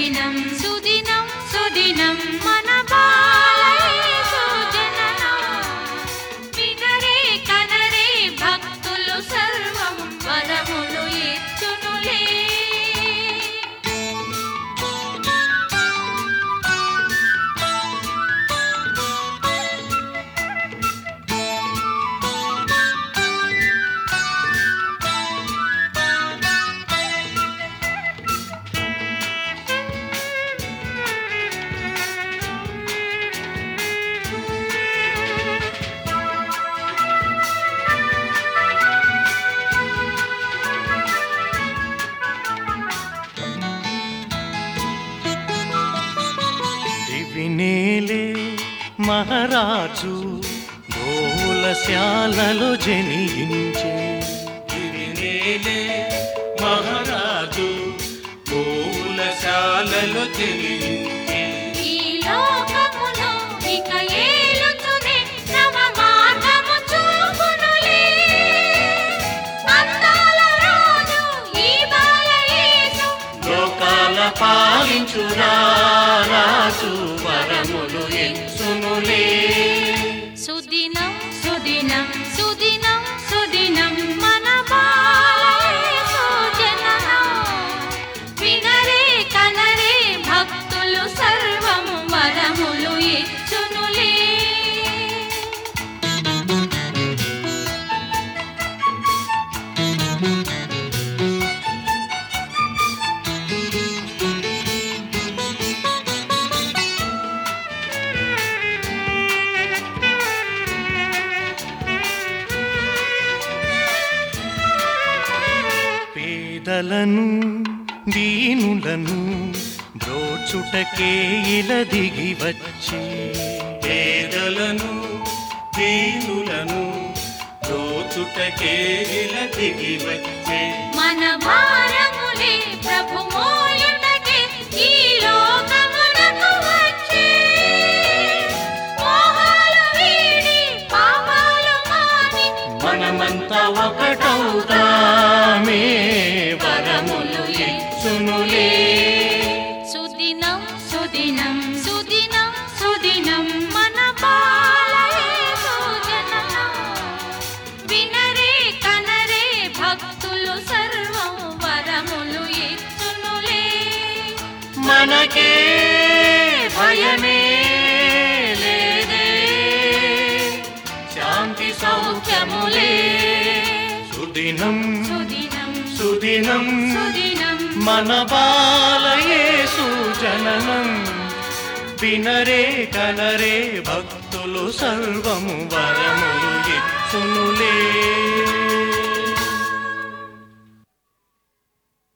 సుదినం సుదినం సుదినం మన బాలయేసు జననం వినరే కనరే భక్తులు సర్వం వరములు ఇచ్చునులే దివినేలే మహారాజు గోలశాలలో జనించే తిరినేలే మహారాజు పూలశాలలో తెలియించే ఈ లోకములో ఇక ఏలుతునే నవ మార్గము చూపునులే అందాల రాజు ఈ బాలయేసు లోకాల పాలించు రాజు వరములు ఇచ్చునులే సుదినం సుదినం సుదినం సుదినం మన బాలయేసు జననం వినరే కనరే భక్తులు సర్వము వరములు ఇచ్చునులే పేదలను దీనులను బ్రోచుటకే ఇల దిగి వచ్చి పేదలను దీనులను దోచుటకే ఇలా దిగి వచ్చే మన భారములే ప్రభు మోయుటకే ఈ లోకమునకు వచ్చే మోహాలు వీడి పాపాలు మాని మనమంతా ఒకటవుతామే వరములు ఇచ్చునులే సుదినం సుదినం సుదినం సుదినం మన బాలయేసు జననం వినరే కనరే భక్తులు సర్వం వరములు ఇచ్చునులే మనకే భయమే లేదే శాంతి సౌఖ్యములే సుదినం సుదినం సుదినం సుదినం మన బాలయేసు జననం వినరే కనరే భక్తులు సర్వము వరములు ఇచ్చునులే